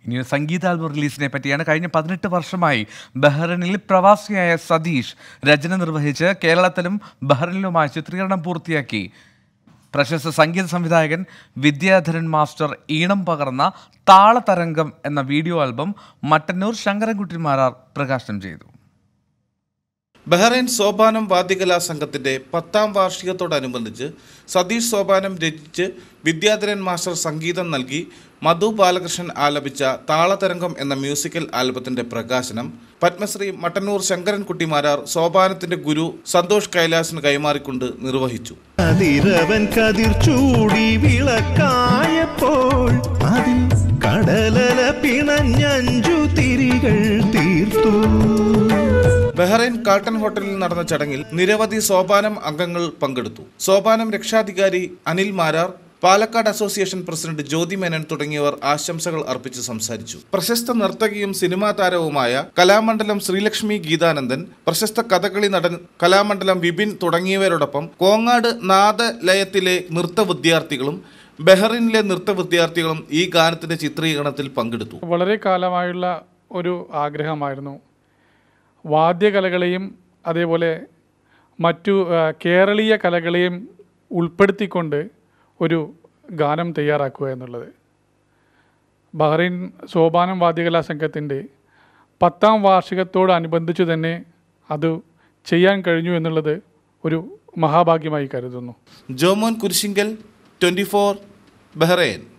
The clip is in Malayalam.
ഇനി ഒരു സംഗീതാൽബം റിലീസിനെ പറ്റിയാണ് കഴിഞ്ഞ പതിനെട്ട് വർഷമായി ബഹ്റിനിൽ പ്രവാസിയായ സതീഷ് രചന നിർവഹിച്ച് കേരളത്തിലും ബഹ്റിനിലുമായി ചിത്രീകരണം പൂർത്തിയാക്കി പ്രശസ്ത സംഗീത സംവിധായകൻ വിദ്യാധരൻ മാസ്റ്റർ ഈണം പകർന്ന താളതരംഗം എന്ന വീഡിയോ ആൽബം മട്ടന്നൂർ ശങ്കരൻകുട്ടി മാരാർ പ്രകാശനം ചെയ്തു ബഹ്റൈൻ സോപാനം വാദ്യകലാ സംഘത്തിന്റെ പത്താം വാർഷികത്തോടനുബന്ധിച്ച് സതീഷ് സോപാനം രചിച്ച് വിദ്യാധരൻ മാസ്റ്റർ സംഗീതം നൽകി മധു ബാലകൃഷ്ണൻ ആലപിച്ച താളതരംഗം എന്ന മ്യൂസിക്കൽ ആൽബത്തിന്റെ പ്രകാശനം പത്മശ്രീ മട്ടന്നൂർ ശങ്കരൻകുട്ടിമാരാർ സോപാനത്തിന്റെ ഗുരു സന്തോഷ് കൈലാസിന് കൈമാറിക്കൊണ്ട് നിർവഹിച്ചു അതിരവൻ കതിർ ചൂടി വിളക്കായപ്പോൾ അതിൽ കടലല പിണഞ്ഞഞ്ചു തിരികൾ തീർത്തു ബഹ്റൈൻ കാട്ടൺ ഹോട്ടലിൽ നടന്ന ചടങ്ങിൽ നിരവധി സോപാനം അംഗങ്ങൾ പങ്കെടുത്തു സോപാനം രക്ഷാധികാരി അനിൽ മാരാർ പാലക്കാട് അസോസിയേഷൻ പ്രസിഡന്റ് ജ്യോതി മേനൻ തുടങ്ങിയവർ ആശംസകൾ അർപ്പിച്ച് സംസാരിച്ചു പ്രശസ്ത നർത്തകിയും സിനിമാ താരവുമായ കലാമണ്ഡലം ശ്രീലക്ഷ്മി ഗീതാനന്ദൻ പ്രശസ്ത കഥകളി നടൻ കലാമണ്ഡലം വിപിൻ തുടങ്ങിയവരോടൊപ്പം കോങ്ങാട് നാദലയത്തിലെ നൃത്ത വിദ്യാർത്ഥികളും ബഹ്റിനിലെ നൃത്ത വിദ്യാർത്ഥികളും ഈ ഗാനത്തിന്റെ ചിത്രീകരണത്തിൽ പങ്കെടുത്തു വളരെ കാലമായുള്ള ഒരു ആഗ്രഹമായിരുന്നു വാദ്യകലകളെയും അതേപോലെ മറ്റു ആ, കേരളീയ കലകളെയും ഉൾപ്പെടുത്തിക്കൊണ്ട് ഒരു ഗാനം തയ്യാറാക്കുക എന്നുള്ളത് ബഹ്റൈൻ സോപാനം വാദ്യകലാ സംഘത്തിൻ്റെ പത്താം വാർഷികത്തോടനുബന്ധിച്ച് തന്നെ അത് ചെയ്യാൻ കഴിഞ്ഞു എന്നുള്ളത് ഒരു മഹാഭാഗ്യമായി കരുതുന്നു Jomon Kurisinkal twenty four Bahrain